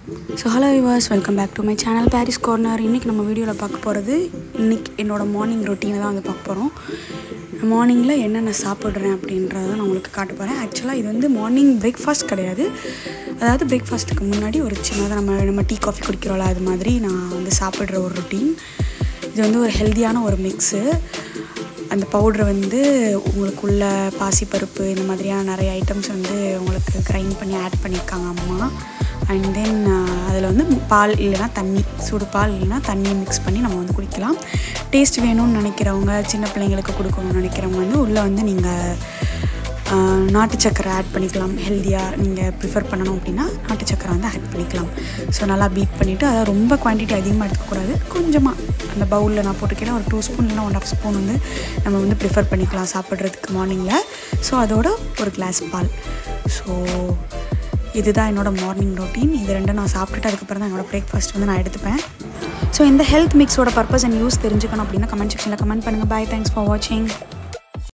so hello viewers welcome back to my channel Paris Corner இன்றைக்கி நம்ம வீடியோவில் பார்க்க போகிறது இன்றைக்கி என்னோடய மார்னிங் ரொட்டீனை தான் வந்து பார்க்க போகிறோம் மார்னிங்கில் என்னென்ன சாப்பிட்றேன் அப்படின்றத நான் உங்களுக்கு காட்ட போகிறேன் ஆக்சுவலாக இது வந்து மார்னிங் பிரேக்ஃபாஸ்ட் கிடையாது அதாவது பிரேக்ஃபாஸ்ட்டுக்கு முன்னாடி ஒரு சின்னதாக நம்ம நம்ம டீ காஃபி குடிக்கிறோம்ல அது மாதிரி நான் வந்து சாப்பிட்ற ஒரு ரொட்டீன் இது வந்து ஒரு ஹெல்த்தியான ஒரு மிக்ஸு அந்த பவுட்ரு வந்து உங்களுக்குள்ள பாசிப்பருப்பு இந்த மாதிரியான நிறைய ஐட்டம்ஸ் வந்து உங்களுக்கு கிரைண்ட் பண்ணி ஆட் பண்ணியிருக்காங்க அம்மா அண்ட் தென் அதில் வந்து பால் இல்லைன்னா தண்ணி சுடு பால் இல்லைன்னா தண்ணியை மிக்ஸ் பண்ணி நம்ம வந்து குடிக்கலாம் டேஸ்ட் வேணும்னு நினைக்கிறவங்க சின்ன பிள்ளைங்களுக்கு கொடுக்கணும்னு நினைக்கிறவங்க வந்து உள்ளே வந்து நீங்கள் நாட்டு சக்கரை ஆட் பண்ணிக்கலாம் ஹெல்த்தியாக நீங்கள் ப்ரிஃபர் பண்ணணும் அப்படின்னா நாட்டு சக்கரை வந்து ஆட் பண்ணிக்கலாம் ஸோ நல்லா பீட் பண்ணிவிட்டு அதை ரொம்ப குவான்டிட்டி அதிகமாக எடுக்கக்கூடாது கொஞ்சமாக அந்த பவுலில் நான் போட்டுக்கிறேன் ஒரு டூ ஸ்பூன் இல்லைனா ஒன் ஆஃப் ஸ்பூன் வந்து நம்ம வந்து ப்ரிஃபர் பண்ணிக்கலாம் சாப்பிட்றதுக்கு மார்னிங்கில் ஸோ அதோட ஒரு கிளாஸ் பால் ஸோ இதுதான் என்னோடய மார்னிங் ரொட்டீன் இது ரெண்டும் நான் சாப்பிட்டுட்டு அதுக்கப்புறம் தான் என்னோடய பிரேக்ஃபாஸ்ட் வந்து நான் எடுத்துப்பேன் ஸோ இந்த ஹெல்த் மிக்ஸோட பர்பஸ் அண்ட் யூஸ் தெரிஞ்சுக்கணும் அப்படின்னா கமெண்ட் செக்ஷனில் கமெண்ட் பண்ணுங்கள் பாய் தேங்க்ஸ் ஃபார் வாட்சிங்